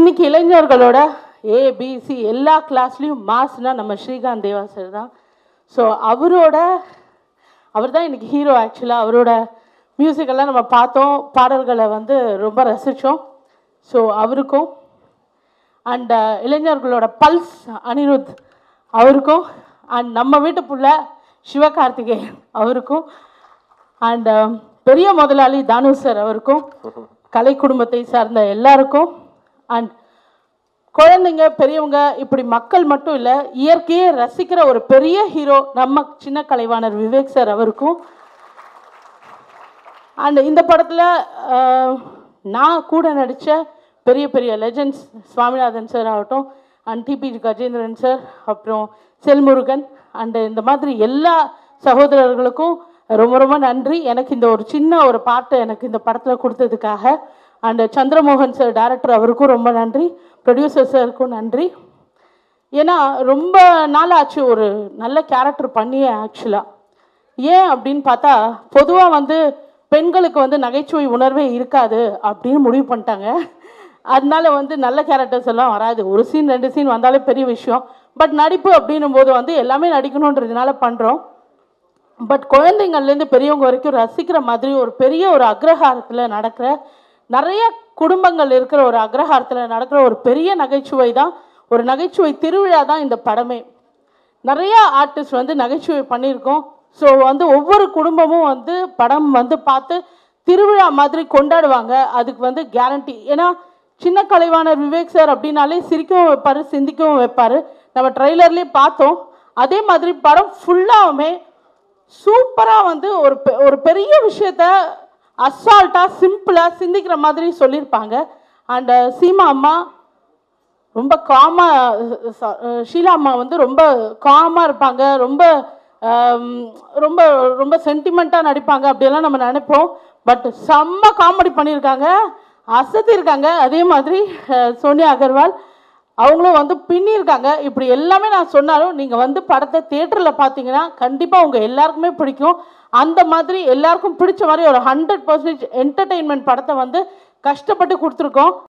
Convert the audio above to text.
இன்னைக்கு இளைஞர்களோட ஏபிசி எல்லா கிளாஸ்லேயும் மாஸ்னா நம்ம ஸ்ரீகாந்த் தேவா சார் தான் ஸோ அவரோட அவர் தான் இன்னைக்கு ஹீரோ ஆக்சுவலாக அவரோட மியூசிக்கெல்லாம் நம்ம பார்த்தோம் பாடல்களை வந்து ரொம்ப ரசித்தோம் ஸோ அவருக்கும் அண்ட் இளைஞர்களோட பல்ஸ் அனிருத் அவருக்கும் அண்ட் நம்ம வீட்டு புள்ள சிவகார்த்திகேயன் அவருக்கும் அண்ட் பெரிய முதலாளி தானு சார் அவருக்கும் கலை குடும்பத்தை சார்ந்த எல்லாருக்கும் அண்ட் குழந்தைங்க பெரியவங்க இப்படி மக்கள் மட்டும் இல்லை இயற்கையை ரசிக்கிற ஒரு பெரிய ஹீரோ நம்ம சின்ன கலைவாணர் விவேக் சார் அவருக்கும் அண்ட் இந்த படத்தில் நான் கூட நடித்த பெரிய பெரிய லெஜண்ட்ஸ் சுவாமிநாதன் சார் ஆகட்டும் அண்ட் டிபி கஜேந்திரன் சார் அப்புறம் செல்முருகன் அண்டு இந்த மாதிரி எல்லா சகோதரர்களுக்கும் ரொம்ப ரொம்ப நன்றி எனக்கு இந்த ஒரு சின்ன ஒரு பாட்டு எனக்கு இந்த படத்தில் கொடுத்ததுக்காக அண்டு சந்திரமோகன் சார் டேரக்டர் அவருக்கும் ரொம்ப நன்றி ப்ரொடியூசர் சாருக்கும் நன்றி ஏன்னா ரொம்ப நாள் ஆச்சு ஒரு நல்ல கேரக்டர் பண்ணியே ஆக்சுவலாக ஏன் அப்படின்னு பார்த்தா பொதுவாக வந்து பெண்களுக்கு வந்து நகைச்சுவை உணர்வே இருக்காது அப்படின்னு முடிவு பண்ணிட்டாங்க அதனால வந்து நல்ல கேரக்டர்ஸ் எல்லாம் வராது ஒரு சீன் ரெண்டு சீன் வந்தாலே பெரிய விஷயம் பட் நடிப்பு அப்படின்னும் போது வந்து எல்லாமே நடிக்கணுன்றதுனால பண்ணுறோம் பட் குழந்தைங்கள்லேருந்து பெரியவங்க வரைக்கும் ரசிக்கிற மாதிரி ஒரு பெரிய ஒரு அக்ரஹாரத்தில் நடக்கிற நிறைய குடும்பங்கள் இருக்கிற ஒரு அக்ரஹாரத்தில் நடக்கிற ஒரு பெரிய நகைச்சுவை தான் ஒரு நகைச்சுவை திருவிழா தான் இந்த படமே நிறைய ஆர்டிஸ்ட் வந்து நகைச்சுவை பண்ணியிருக்கோம் ஸோ வந்து ஒவ்வொரு குடும்பமும் வந்து படம் வந்து பார்த்து திருவிழா மாதிரி கொண்டாடுவாங்க அதுக்கு வந்து கேரண்டி ஏன்னா சின்ன கலைவாணர் விவேக் சார் அப்படின்னாலே சிரிக்கவும் வைப்பார் சிந்திக்கவும் வைப்பார் நம்ம ட்ரெய்லர்லேயே பார்த்தோம் அதே மாதிரி படம் ஃபுல்லாகவுமே சூப்பராக வந்து ஒரு பெ- ஒரு பெரிய விஷயத்த அசால்ட்டாக சிம்பிளாக சிந்திக்கிற மாதிரி சொல்லியிருப்பாங்க அண்ட் சீமா அம்மா ரொம்ப காமா ஷீலா அம்மா வந்து ரொம்ப காமாக இருப்பாங்க ரொம்ப ஆம், ரொம்ப ரொம்ப சென்டிமெண்ட்டாக நடிப்பாங்க அப்படியெல்லாம் நம்ம நினைப்போம் பட் செம்ம காமெடி பண்ணியிருக்காங்க அசத்திருக்காங்க அதே மாதிரி அஹ், சோனியா அகர்வால் அவங்களும் வந்து பின்னியிருக்காங்க இப்படி எல்லாமே நான் சொன்னாலும் நீங்கள் வந்து படத்தை தேட்டரில் பார்த்தீங்கன்னா கண்டிப்பாக உங்கள் எல்லாருக்குமே பிடிக்கும் அந்த மாதிரி எல்லாருக்கும் பிடிச்ச மாதிரி ஒரு ஹண்ட்ரட் பர்சன்டேஜ் என்டர்டெயின்மெண்ட் படத்தை வந்து கஷ்டப்பட்டு கொடுத்துருக்கோம்